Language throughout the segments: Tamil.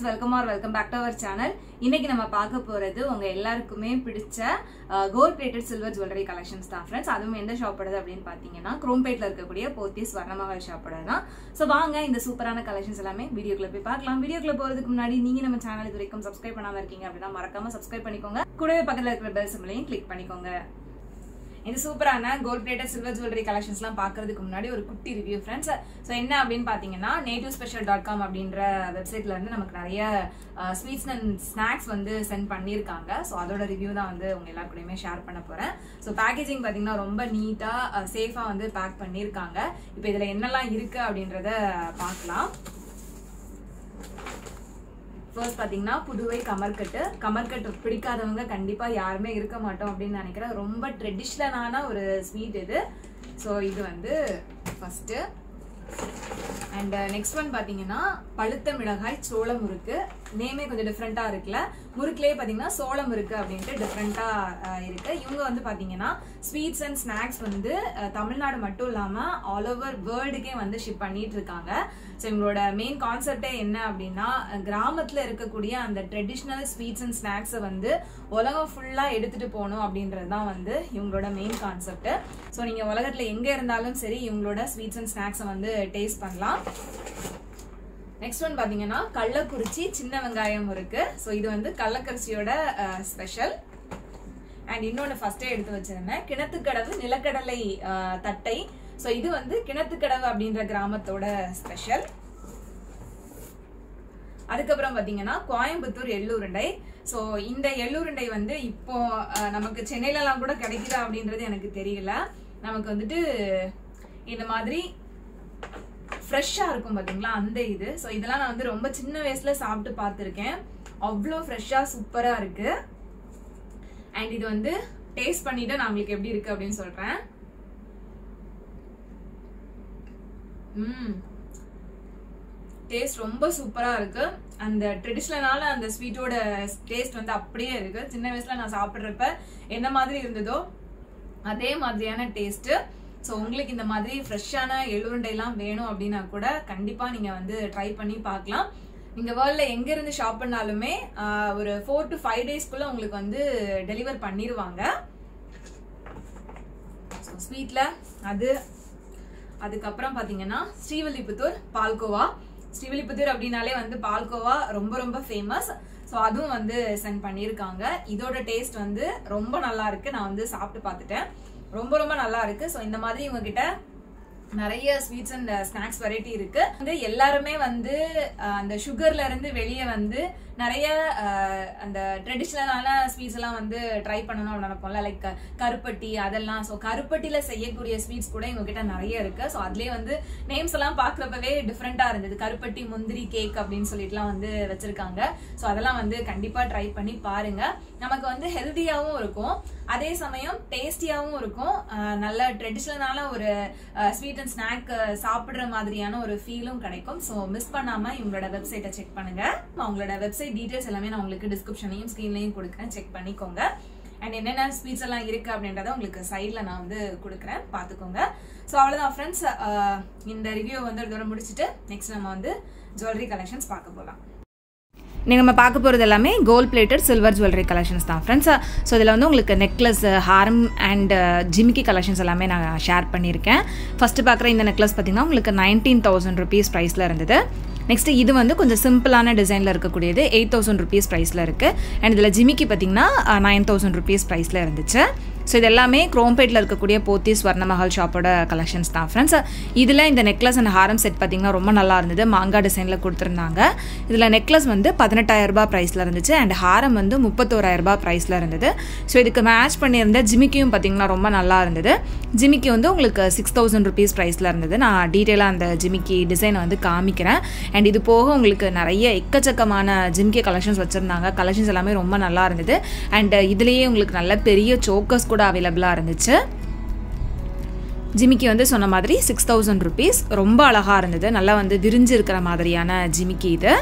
friends welcome are welcome back to our channel இன்னைக்கு நம்ம பார்க்க போறது உங்க எல்லாருக்குமே பிடிச்ச gold plated silver jewellery collections தான் ஃப்ரெண்ட்ஸ் அதுவும் எந்த ஷாப்போடது அப்படின்னு பார்த்தீங்கன்னா குரோம்பேட்ல இருக்கக்கூடிய போத்தீஸ் வர்ணமகள் ஷாப்போட தான் ஸோ வாங்க இந்த சூப்பரான கலெக்ஷன்ஸ் எல்லாமே வீடியோக்குள்ள போய் பார்க்கலாம் வீடியோக்குள்ள போறதுக்கு முன்னாடி நீங்க நம்ம சேனல் இது வரைக்கும் சப்ஸ்கிரைப் பண்ணாம இருக்கீங்க அப்படின்னா மறக்காம சப்ஸ்கிரைப் பண்ணிக்கோங்க கூடவே பக்கத்துல இருக்கிற பெல் சிம்லையும் கிளிக் பண்ணிக்கோங்க இந்த சூப்பரான கோல்ட் பிளேட்டட் சில்வர் ஜுவல்லரி கலெக்ஷன்ஸ்லாம் பார்க்கறதுக்கு முன்னாடி ஒரு குட்டி ரிவ்யூ ஃப்ரெண்ட்ஸ் ஸோ என்ன அப்படின்னு பார்த்தீங்கன்னா நேட்டிவ் ஸ்பெஷல் டாட் காம் அப்படின்ற வெப்சைட்ல இருந்து நமக்கு நிறைய ஸ்வீட்ஸ் அண்ட் ஸ்நாக்ஸ் வந்து சென்ட் பண்ணியிருக்காங்க ஸோ அதோட ரிவ்யூ தான் வந்து உங்க எல்லாருக்கூடயுமே ஷேர் பண்ண போறேன் ஸோ பேக்கேஜிங் பார்த்தீங்கன்னா ரொம்ப நீட்டாக சேஃபாக வந்து பேக் பண்ணியிருக்காங்க இப்போ இதில் என்னெல்லாம் இருக்கு அப்படின்றத பார்க்கலாம் ஃபர்ஸ்ட் பார்த்தீங்கன்னா புதுவை கமர்கட்டு கமர்கட்டு பிடிக்காதவங்க கண்டிப்பாக யாருமே இருக்க மாட்டோம் அப்படின்னு நினைக்கிறேன் ரொம்ப ட்ரெடிஷ்னலான ஒரு ஸ்வீட் இது ஸோ இது வந்து ஃபஸ்ட்டு அண்ட் நெக்ஸ்ட் ஒன் பார்த்தீங்கன்னா பழுத்த மிளகாய் சோள முறுக்கு நேமே கொஞ்சம் டிஃப்ரெண்ட்டாக இருக்குல்ல முறுக்குலேயே பார்த்தீங்கன்னா சோள முறுக்கு அப்படின்ட்டு டிஃப்ரெண்ட்டாக இருக்கு இவங்க வந்து பார்த்தீங்கன்னா ஸ்வீட்ஸ் அண்ட் ஸ்நாக்ஸ் வந்து தமிழ்நாடு மட்டும் இல்லாமல் ஆல் ஓவர் வேர்ல்டுக்கே வந்து ஷிப் பண்ணிட்டு இருக்காங்க ஸோ இவங்களோட மெயின் கான்செப்டே என்ன அப்படின்னா கிராமத்தில் இருக்கக்கூடிய அந்த ட்ரெடிஷ்னல் ஸ்வீட்ஸ் அண்ட் ஸ்நாக்ஸை வந்து உலகம் ஃபுல்லாக எடுத்துகிட்டு போகணும் அப்படின்றது தான் வந்து இவங்களோட மெயின் கான்செப்ட் ஸோ நீங்கள் உலகத்தில் எங்கே இருந்தாலும் சரி இவங்களோட ஸ்வீட்ஸ் அண்ட் ஸ்நாக்ஸை வந்து டேஸ்ட் பண்ணலாம் நெக்ஸ்ட் ஒன் பார்த்தீங்கன்னா கள்ளக்குறிச்சி சின்ன வெங்காயம் இருக்கு ஸோ இது வந்து கள்ளக்குறிச்சியோட ஸ்பெஷல் அண்ட் இன்னொன்று ஃபர்ஸ்டே எடுத்து வச்சிருந்தேன் கிணத்துக்கடவு நிலக்கடலை தட்டை ஸோ இது வந்து கிணத்துக்கடவு அப்படின்ற கிராமத்தோட ஸ்பெஷல் அதுக்கப்புறம் பார்த்தீங்கன்னா கோயம்புத்தூர் எள்ளுருண்டை ஸோ இந்த எள்ளுருண்டை வந்து இப்போ நமக்கு சென்னையிலலாம் கூட கிடைக்குதா அப்படின்றது எனக்கு தெரியல நமக்கு வந்துட்டு இந்த மாதிரி ஃப்ரெஷ்ஷாக இருக்கும் பார்த்தீங்களா அந்த இது ஸோ இதெல்லாம் நான் வந்து ரொம்ப சின்ன வயசில் சாப்பிட்டு பார்த்துருக்கேன் அவ்வளோ ஃப்ரெஷ்ஷாக சூப்பராக இருக்கு அண்ட் இது வந்து டேஸ்ட் பண்ணிட்டு நான் உங்களுக்கு எப்படி இருக்கு அப்படின்னு சொல்கிறேன் ம் டேஸ்ட் ரொம்ப சூப்பராக இருக்கு அந்த ட்ரெடிஷ்னலான அந்த ஸ்வீட்டோட டேஸ்ட் வந்து அப்படியே இருக்கு சின்ன வயசுல நான் சாப்பிட்றப்ப என்ன மாதிரி இருந்ததோ அதே மாதிரியான டேஸ்ட்டு ஸோ உங்களுக்கு இந்த மாதிரி ஃப்ரெஷ்ஷான எள்ளுருண்டைலாம் வேணும் அப்படின்னா கூட கண்டிப்பாக நீங்கள் வந்து ட்ரை பண்ணி பார்க்கலாம் நீங்கள் வேர்ல்டில் எங்கேருந்து ஷாப் பண்ணாலுமே ஒரு ஃபோர் டு ஃபைவ் டேஸ்க்குள்ளே உங்களுக்கு வந்து டெலிவர் பண்ணிடுவாங்க ஸோ ஸ்வீட்டில் அது அதுக்கப்புறம் பார்த்தீங்கன்னா ஸ்ரீவில்லிபுத்தூர் பால்கோவா ஸ்ரீவில்லிபுத்தூர் அப்படின்னாலே வந்து பால்கோவா ரொம்ப ரொம்ப ஃபேமஸ் ஸோ அதுவும் வந்து சென்ட் பண்ணியிருக்காங்க இதோட டேஸ்ட் வந்து ரொம்ப நல்லா இருக்கு நான் வந்து சாப்பிட்டு பார்த்துட்டேன் ரொம்ப ரொம்ப நல்லா இருக்கு ஸோ இந்த மாதிரி உங்ககிட்ட நிறைய ஸ்வீட்ஸ் அண்ட் ஸ்நாக்ஸ் வெரைட்டி இருக்கு வந்து எல்லாருமே வந்து அந்த சுகர்ல இருந்து வெளியே வந்து நிறைய அந்த ட்ரெடிஷ்னலான ஸ்வீட்ஸ் எல்லாம் வந்து ட்ரை பண்ணணும் அப்படின்னு நினைப்போம்ல லைக் கருப்பட்டி அதெல்லாம் ஸோ கருப்பட்டியில செய்யக்கூடிய ஸ்வீட்ஸ் கூட எங்ககிட்ட நிறைய இருக்கு ஸோ அதுலேயே வந்து நேம்ஸ் எல்லாம் பார்க்குறப்பவே டிஃப்ரெண்டா இருந்தது கருப்பட்டி முந்திரி கேக் அப்படின்னு சொல்லிட்டுலாம் வந்து வச்சிருக்காங்க ஸோ அதெல்லாம் வந்து கண்டிப்பா ட்ரை பண்ணி பாருங்க நமக்கு வந்து ஹெல்த்தியாகவும் இருக்கும் அதே சமயம் டேஸ்டியாகவும் இருக்கும் நல்ல ட்ரெடிஷ்னலான ஒரு ஸ்வீட் அண்ட் ஸ்நாக் சாப்பிட்ற மாதிரியான ஒரு ஃபீலும் கிடைக்கும் ஸோ மிஸ் பண்ணாம இவங்களோட வெப்சைட்டை செக் பண்ணுங்க அவங்களோட வெப்சைட் டீட்டெயில்ஸ் எல்லாமே நான் உங்களுக்கு டிஸ்கிரிப்ஷனையும் ஸ்க்ரீன்லையும் கொடுக்குறேன் செக் பண்ணிக்கோங்க அண்ட் என்னென்ன ஸ்வீட்ஸ் எல்லாம் இருக்கு அப்படின்றத உங்களுக்கு சைடில் நான் வந்து கொடுக்குறேன் பார்த்துக்கோங்க ஸோ அவ்வளோதான் ஃப்ரெண்ட்ஸ் இந்த ரிவ்யூ வந்து இதோட முடிச்சுட்டு நெக்ஸ்ட் நம்ம வந்து ஜுவல்லரி கலெக்ஷன்ஸ் பார்க்க போகலாம் நீங்கள் நம்ம பார்க்க போகிறது எல்லாமே gold plated silver jewellery collections தான் ஃப்ரெண்ட்ஸ் ஸோ இதில் வந்து உங்களுக்கு நெக்லஸ் ஹாரம் அண்ட் ஜிமிக்கி கலெக்ஷன்ஸ் எல்லாமே நான் ஷேர் பண்ணியிருக்கேன் ஃபஸ்ட்டு பார்க்குற இந்த நெக்லஸ் பார்த்திங்கன்னா உங்களுக்கு நைன்டீன் தௌசண்ட் ருபீஸ் ப்ரைஸில் இருந்தது நெக்ஸ்ட்டு இது வந்து கொஞ்சம் சிம்பிளான டிசைனில் இருக்கக்கூடியது எயிட் தௌசண்ட் ருபீஸ் ப்ரைஸில் இருக்குது அண்ட் இதில் ஜிமிக்கி பார்த்திங்கன்னா நைன் தௌசண்ட் ருபீஸ் ப்ரைஸில் இருந்துச்சு ஸோ இது எல்லாமே குரோம்பேட்டில் இருக்கக்கூடிய போத்தீஸ் வர்ணமஹால் ஷாப்போட கலெக்ஷன்ஸ் தான் ஃப்ரெண்ட்ஸ் இதில் இந்த நெக்லஸ் அண்ட் ஹாரம் செட் பார்த்திங்கன்னா ரொம்ப நல்லா இருந்தது மாங்கா டிசைனில் கொடுத்துருந்தாங்க இதில் நெக்லஸ் வந்து பதினெட்டாயிரரூபா ப்ரைஸில் இருந்துச்சு அண்ட் ஹாரம் வந்து முப்பத்தோராயிரரூபா ப்ரைஸில் இருந்தது ஸோ இதுக்கு மேட்ச் பண்ணியிருந்த ஜிமிக்கியும் பார்த்திங்கன்னா ரொம்ப நல்லா இருந்தது ஜிமிக்கி வந்து உங்களுக்கு சிக்ஸ் தௌசண்ட் ருபீஸ் ப்ரைஸில் இருந்தது நான் டீட்டெயிலாக அந்த ஜிமிக்கி டிசைனை வந்து காமிக்கிறேன் அண்ட் இது போக உங்களுக்கு நிறைய எக்கச்சக்கமான ஜிமிக்கி கலெக்ஷன்ஸ் வச்சுருந்தாங்க கலெக்ஷன்ஸ் எல்லாமே ரொம்ப நல்லா இருந்தது அண்ட் இதுலேயே உங்களுக்கு நல்ல பெரிய சோக்கஸ் கூட அவைலபிளாக இருந்துச்சு ஜிமிக்கி வந்து சொன்ன மாதிரி சிக்ஸ் தௌசண்ட் ருபீஸ் ரொம்ப அழகாக இருந்தது நல்லா வந்து விரிஞ்சு இருக்கிற மாதிரியான ஜிமிக்கி இது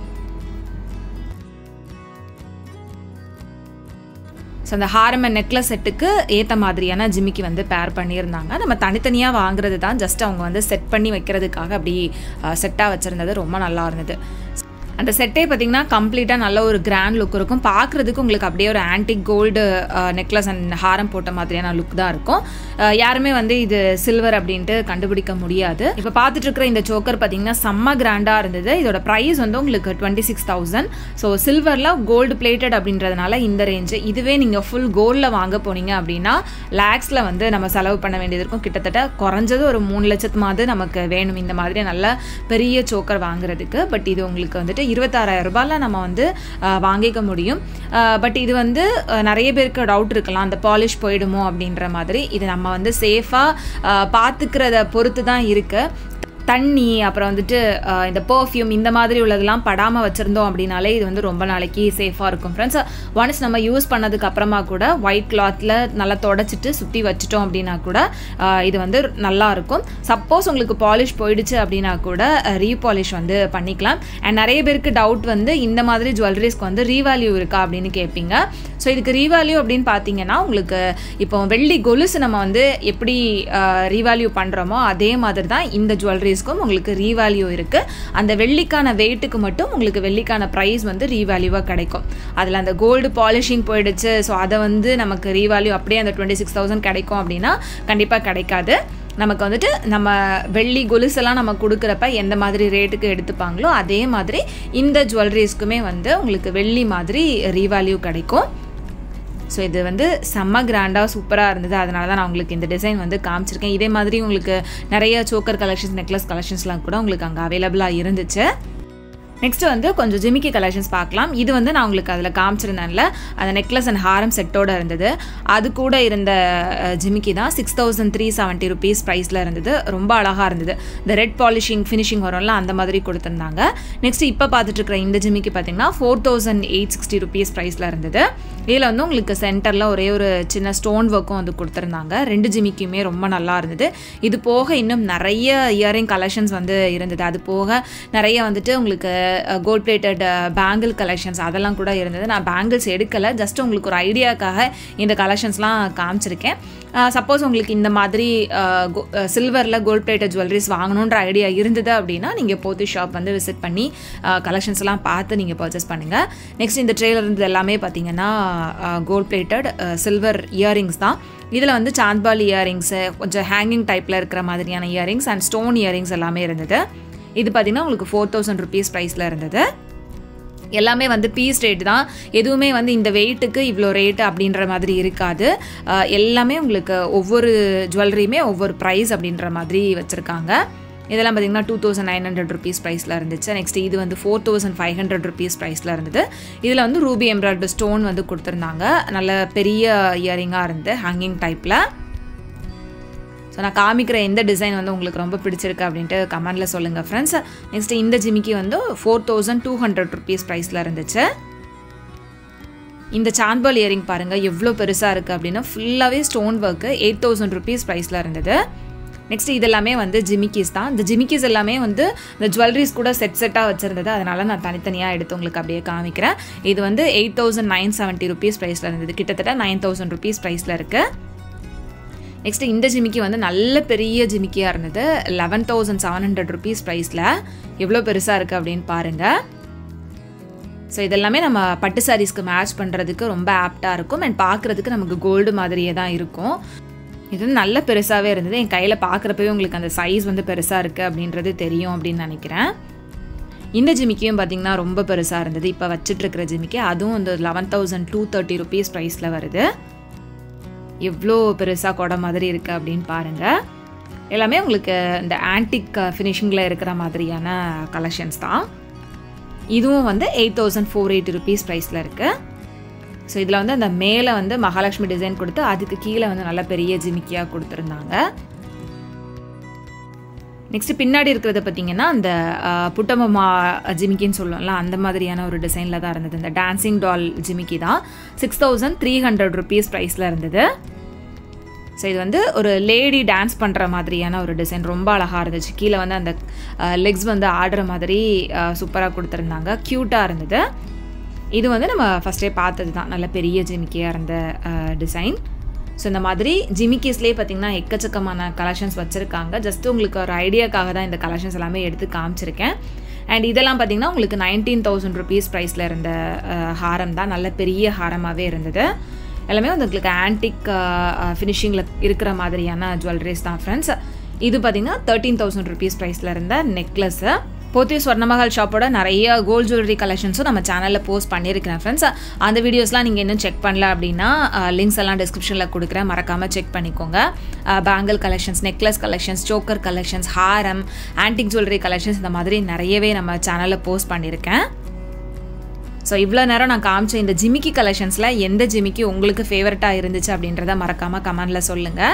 ஸோ அந்த ஹாரம் அண்ட் நெக்லஸ் செட்டுக்கு ஏற்ற மாதிரியான ஜிமிக்கி வந்து பேர் பண்ணியிருந்தாங்க நம்ம தனித்தனியாக வாங்குறது தான் ஜஸ்ட் அவங்க வந்து செட் பண்ணி வைக்கிறதுக்காக அப்படி செட்டாக வச்சுருந்தது ரொம்ப நல்லா இருந்தது அந்த செட்டே பார்த்தீங்கன்னா கம்ப்ளீட்டாக நல்ல ஒரு கிராண்ட் லுக் இருக்கும் பார்க்குறதுக்கு உங்களுக்கு அப்படியே ஒரு ஆன்டிக் கோல்டு நெக்லஸ் அண்ட் ஹாரம் போட்ட மாதிரியான லுக் தான் இருக்கும் அஹ் யாருமே வந்து இது சில்வர் அப்படின்ட்டு கண்டுபிடிக்க முடியாது இப்போ பார்த்துட்டு இருக்கிற இந்த சோக்கர் பார்த்தீங்கன்னா செம்ம கிராண்டாக இருந்தது இதோட ப்ரைஸ் வந்து உங்களுக்கு டுவெண்ட்டி சிக்ஸ் தௌசண்ட் ஸோ சில்வரில் கோல்டு பிளேட்டட் அப்படின்றதுனால இந்த ரேஞ்சு இதுவே நீங்கள் ஃபுல் கோல்டில் வாங்க போனீங்க அப்படின்னா லேக்ஸில் வந்து நம்ம செலவு பண்ண வேண்டியது இருக்கும் கிட்டத்தட்ட குறைஞ்சது ஒரு மூணு லட்சத்துமாவது நமக்கு வேணும் இந்த மாதிரி நல்ல பெரிய சோக்கர் வாங்குறதுக்கு பட் இது உங்களுக்கு வந்துட்டு இருபத்தாறாயிரம் ரூபாயில் நம்ம வந்து அஹ், வாங்கிக்க முடியும் பட் இது வந்து அஹ், நிறைய பேருக்கு டவுட் இருக்கலாம் அந்த பாலிஷ் போயிடுமோ அப்படின்ற மாதிரி இது நம்ம வந்து சேஃபாக பார்த்துக்கிறத பொறுத்து தான் இருக்குது தண்ணி அப்புறம் வந்துட்டு அஹ், இந்த பர்ஃப்யூம் இந்த மாதிரி உள்ளதெல்லாம் படாமல் வச்சுருந்தோம் அப்படின்னாலே இது வந்து ரொம்ப நாளைக்கு சேஃபாக இருக்கும் ஃப்ரெண்ட்ஸ் ஒன்ஸ் நம்ம யூஸ் பண்ணதுக்கு அப்புறமா கூட ஒயிட் கிளாத்தில் நல்லா தொடச்சிட்டு சுற்றி வச்சுட்டோம் அப்படின்னா கூட அஹ், இது வந்து நல்லா இருக்கும் சப்போஸ் உங்களுக்கு பாலிஷ் போயிடுச்சு அப்படின்னா கூட ரீபாலிஷ் வந்து பண்ணிக்கலாம் அண்ட் நிறைய பேருக்கு டவுட் வந்து இந்த மாதிரி ஜுவல்லரிஸ்க்கு வந்து ரீவேல்யூ இருக்கா அப்படின்னு கேட்பீங்க ஸோ இதுக்கு ரீவேல்யூ அப்படின்னு பார்த்தீங்கன்னா உங்களுக்கு இப்போ வெள்ளி கொலுசு நம்ம வந்து எப்படி ரீவேல்யூ பண்ணுறோமோ அதே மாதிரி தான் இந்த ஜுவல்லரிஸ்க்கும் உங்களுக்கு ரீவேல்யூ இருக்குது அந்த வெள்ளிக்கான வெயிட்டுக்கு மட்டும் உங்களுக்கு வெள்ளிக்கான ப்ரைஸ் வந்து ரீவேல்யூவாக கிடைக்கும் அதில் அந்த கோல்டு பாலிஷிங் போயிடுச்சு ஸோ அதை வந்து நமக்கு ரீவேல்யூ அப்படியே அந்த டுவெண்ட்டி சிக்ஸ் தௌசண்ட் கிடைக்கும் அப்படின்னா கண்டிப்பாக கிடைக்காது நமக்கு வந்துட்டு நம்ம வெள்ளி கொலுசெல்லாம் நம்ம கொடுக்குறப்ப எந்த மாதிரி ரேட்டுக்கு எடுத்துப்பாங்களோ அதே மாதிரி இந்த ஜுவல்லரிஸ்க்குமே வந்து உங்களுக்கு வெள்ளி மாதிரி ரீவேல்யூ கிடைக்கும் ஸோ இது வந்து செம்ம கிராண்டாக சூப்பராக இருந்தது அதனால தான் நான் உங்களுக்கு இந்த டிசைன் வந்து காமிச்சிருக்கேன் இதே மாதிரி உங்களுக்கு நிறைய சோக்கர் கலெக்ஷன்ஸ் நெக்லஸ் கலெக்ஷன்ஸ்லாம் கூட உங்களுக்கு அங்கே அவைலபிளாக இருந்துச்சு நெக்ஸ்ட் வந்து கொஞ்சம் ஜிமிக்கி கலெக்ஷன்ஸ் பார்க்கலாம் இது வந்து நான் உங்களுக்கு அதில் காமிச்சிருந்தேன்ல அந்த நெக்லஸ் அண்ட் ஹாரம் செட்டோட இருந்தது அது கூட இருந்த அஹ், ஜிமிக்கி தான் six thousand three seventy rupees ப்ரைஸில் இருந்தது ரொம்ப அழகாக இருந்தது இந்த ரெட் பாலிஷிங் ஃபினிஷிங் வரும்ல அந்த மாதிரி கொடுத்துருந்தாங்க நெக்ஸ்ட் இப்போ பார்த்துட்டு இருக்கிற இந்த ஜிமிக்கி பார்த்தீங்கன்னா four thousand eight sixty rupees ப்ரைஸில் இருந்தது இதில் வந்து உங்களுக்கு சென்டரில் ஒரே ஒரு சின்ன ஸ்டோன் ஒர்க்கும் வந்து கொடுத்துருந்தாங்க ரெண்டு ஜிமிக்கியுமே ரொம்ப நல்லா இருந்தது இது போக இன்னும் நிறைய இயரிங் கலெக்ஷன்ஸ் வந்து இருந்தது அது போக நிறைய வந்துட்டு உங்களுக்கு கோல்ட் பிளேட்டட் பேங்கிள் கலெக்ஷன்ஸ் அதெல்லாம் கூட இருந்தது நான் பேங்கிள்ஸ் எடுக்கலை ஜஸ்ட் உங்களுக்கு ஒரு ஐடியாக்காக இந்த கலெக்ஷன்ஸ்லாம் காமிச்சிருக்கேன் சப்போஸ் உங்களுக்கு இந்த மாதிரி சில்வரில் கோல்ட் பிளேட்டட் ஜுவல்லரிஸ் வாங்கணுன்ற ஐடியா இருந்தது அப்படின்னா நீங்கள் போத்தி ஷாப் வந்து விசிட் பண்ணி கலெக்ஷன்ஸ் எல்லாம் பார்த்து நீங்கள் பர்ச்சேஸ் பண்ணுங்கள் நெக்ஸ்ட் இந்த ட்ரெயிலர் இருந்தது எல்லாமே பார்த்தீங்கன்னா கோல்ட் பிளேட்டட் சில்வர் இயரிங்ஸ் தான் இதில் வந்து சாந்த்பால் இயரிங்ஸு கொஞ்சம் ஹேங்கிங் டைப்பில் இருக்கிற மாதிரியான இயரிங்ஸ் அண்ட் ஸ்டோன் இயரிங்ஸ் எல்லாமே இருந்தது இது பார்த்தீங்கன்னா உங்களுக்கு ஃபோர் தௌசண்ட் ருபீஸ் ப்ரைஸில் இருந்தது எல்லாமே வந்து பீஸ் ரேட் தான் எதுவுமே வந்து இந்த வெயிட்டுக்கு இவ்வளோ ரேட்டு அப்படின்ற மாதிரி இருக்காது அஹ் எல்லாமே உங்களுக்கு ஒவ்வொரு ஜுவல்லரியுமே ஒவ்வொரு ப்ரைஸ் அப்படின்ற மாதிரி வச்சுருக்காங்க இதெல்லாம் பார்த்தீங்கன்னா two thousand nine hundred rupees ப்ரைஸில் இருந்துச்சு நெக்ஸ்ட் இது வந்து four thousand five hundred rupees ப்ரைஸில் இருந்தது இதில் வந்து ரூபி எம்ப்ராய்டரி ஸ்டோன் வந்து கொடுத்துருந்தாங்க நல்ல பெரிய இயரிங்காக இருந்து ஹேங்கிங் டைப்பில் ஸோ நான் காமிக்கிற எந்த டிசைன் வந்து உங்களுக்கு ரொம்ப பிடிச்சிருக்கு அப்படின்ட்டு கமெண்டில் சொல்லுங்கள் ஃப்ரெண்ட்ஸ் நெக்ஸ்ட் இந்த ஜிமிக்கி வந்து four thousand two hundred rupees ப்ரைஸில் இருந்துச்சு இந்த சாந்த்பால் இயரிங் பாருங்கள் எவ்வளோ பெருசாக இருக்குது அப்படின்னா ஃபுல்லாகவே stone work eight thousand rupees ப்ரைஸில் இருந்தது நெக்ஸ்ட் இதெல்லாமே வந்து ஜிமிக்கிஸ் தான் இந்த ஜிமிக்கிஸ் எல்லாமே வந்து இந்த ஜுவல்லரிஸ் கூட செட் செட்டாக வச்சுருந்தது அதனால் நான் தனித்தனியாக எடுத்து உங்களுக்கு அப்படியே காமிக்கிறேன் இது வந்து eight thousand nine seventy rupees ப்ரைஸில் இருந்தது கிட்டத்தட்ட நைன் தௌசண்ட் ருபீஸ் ப்ரைஸில் இருக்குது நெக்ஸ்ட் இந்த ஜிமிக்கி வந்து நல்ல பெரிய ஜிமிக்கியாக இருந்தது eleven thousand seven hundred rupees ப்ரைஸில் எவ்வளோ பெருசாக இருக்குது அப்படின்னு பாருங்கள் ஸோ இதெல்லாமே நம்ம பட்டு சாரீஸ்க்கு மேட்ச் பண்ணுறதுக்கு ரொம்ப ஆப்டாக இருக்கும் அண்ட் பார்க்குறதுக்கு நமக்கு கோல்டு மாதிரியே தான் இருக்கும் இது வந்து நல்ல பெருசாகவே இருந்தது என் கையில் பார்க்குறப்பவே உங்களுக்கு அந்த சைஸ் வந்து பெருசாக இருக்குது அப்படின்றது தெரியும் அப்படின்னு நினைக்கிறேன் இந்த ஜிமிக்கியும் பார்த்திங்கன்னா ரொம்ப பெருசாக இருந்தது இப்போ வச்சிட்ருக்கிற ஜிமிக்கி அதுவும் வந்து eleven thousand two thirty rupees ப்ரைஸில் வருது எவ்வளோ பெருசாக கொடை மாதிரி இருக்குது அப்படின்னு பாருங்கள் எல்லாமே உங்களுக்கு இந்த ஆன்டிக் ஃபினிஷிங்கில் இருக்கிற மாதிரியான கலெக்ஷன்ஸ் தான் இதுவும் வந்து eight thousand four eighty rupees ப்ரைஸில் இருக்குது ஸோ இதில் வந்து அந்த மேலே வந்து மகாலட்சுமி டிசைன் கொடுத்து அதுக்கு கீழே வந்து நல்ல பெரிய ஜிமிக்கியாக கொடுத்துருந்தாங்க நெக்ஸ்ட் பின்னாடி இருக்கிறத பார்த்தீங்கன்னா அந்த புட்டமம்மா ஜிமிக்கின்னு சொல்லுவோம்ல அந்த மாதிரியான ஒரு டிசைனில் தான் இருந்தது இந்த டான்சிங் டால் ஜிமிக்கி தான் six thousand three hundred rupees ப்ரைஸில் இருந்தது ஸோ இது வந்து ஒரு லேடி டான்ஸ் பண்ணுற மாதிரியான ஒரு டிசைன் ரொம்ப அழகாக இருந்துச்சு கீழே வந்து அந்த லெக்ஸ் வந்து ஆடுற மாதிரி சூப்பராக கொடுத்துருந்தாங்க க்யூட்டாக இருந்தது இது வந்து நம்ம ஃபஸ்ட்டே பார்த்தது தான் நல்ல பெரிய ஜிமிக்கியாக இருந்த டிசைன் ஸோ இந்த மாதிரி ஜிமிக்கிஸ்லேயே பார்த்தீங்கன்னா எக்கச்சக்கமான கலெக்ஷன்ஸ் வச்சுருக்காங்க ஜஸ்ட் உங்களுக்கு ஒரு ஐடியாக்காக தான் இந்த கலெக்ஷன்ஸ் எல்லாமே எடுத்து காமிச்சிருக்கேன் அண்ட் இதெல்லாம் பார்த்தீங்கன்னா உங்களுக்கு நைன்டீன் தௌசண்ட் ருபீஸ் ப்ரைஸில் இருந்த அஹ், ஹாரம் தான் நல்ல பெரிய ஹாரமாகவே இருந்தது எல்லாமே வந்து உங்களுக்கு ஆன்டிக் ஃபினிஷிங்கில் இருக்கிற மாதிரியான ஜுவல்லரிஸ் தான் ஃப்ரெண்ட்ஸ் இது பார்த்தீங்கன்னா தேர்ட்டீன் தௌசண்ட் ருபீஸ் ப்ரைஸில் இருந்த நெக்லஸ்ஸு போத்தி ஸ்வர்ணமஹால் ஷாப்போட நிறைய கோல்ட் ஜுவல்லரி கலெக்ஷன்ஸும் நம்ம சேனலில் போஸ்ட் பண்ணியிருக்கிறேன் ஃப்ரெண்ட்ஸ் அந்த வீடியோஸ்லாம் நீங்கள் இன்னும் செக் பண்ணல அப்படின்னா லிங்க்ஸ் எல்லாம் டிஸ்கிரிப்ஷனில் கொடுக்குறேன் மறக்காமல் செக் பண்ணிக்கோங்க bangle collections necklace collections choker collections ஹாரம் ஆன்டிக் ஜுவல்லரி கலெக்ஷன்ஸ் இந்த மாதிரி நிறையவே நம்ம சேனலில் போஸ்ட் பண்ணியிருக்கேன் ஸோ இவ்வளோ நேரம் நான் காமிச்ச இந்த ஜிமிக்கி கலெக்ஷன்ஸில் எந்த ஜிமிக்கி உங்களுக்கு ஃபேவரட்டாக இருந்துச்சு அப்படின்றத மறக்காமல் கமெண்டில் சொல்லுங்கள்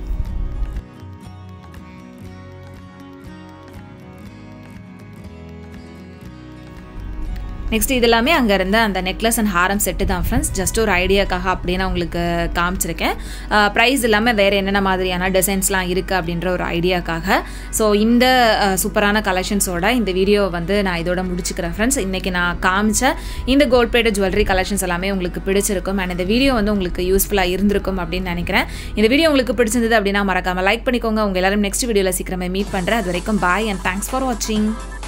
நெக்ஸ்ட் இது எல்லாமே அங்கே இருந்த அந்த நெக்லஸ் அண்ட் ஹாரம் செட்டு தான் ஃப்ரெண்ட்ஸ் ஜஸ்ட் ஒரு ஐடியாக்காக அப்படியே நான் உங்களுக்கு காமிச்சிருக்கேன் ப்ரைஸ் இல்லாமல் வேறு என்னென்ன மாதிரியான டிசைன்ஸ்லாம் இருக்குது அப்படின்ற ஒரு ஐடியாக்காக ஸோ இந்த அஹ், சூப்பரான கலெக்ஷன்ஸோட இந்த வீடியோ வந்து நான் இதோட முடிச்சுக்கிறேன் ஃப்ரெண்ட்ஸ் இன்றைக்கி நான் காமிச்ச இந்த கோல்ட் பிளேட்டட் ஜுவல்லரி கலெக்ஷன்ஸ் எல்லாமே உங்களுக்கு பிடிச்சிருக்கும் அண்ட் இந்த வீடியோ வந்து உங்களுக்கு யூஸ்ஃபுல்லாக இருந்திருக்கும் அப்படின்னு நினைக்கிறேன் இந்த வீடியோ உங்களுக்கு பிடிச்சிருந்தது அப்படின்னா மறக்காமல் லைக் பண்ணிக்கோங்க உங்கள் எல்லாரும் நெக்ஸ்ட் வீடியோவில் சீக்கிரமே மீட் பண்ணுறேன் அது வரைக்கும் பாய் அண்ட் தேங்க்ஸ் ஃபார் வாட்சிங்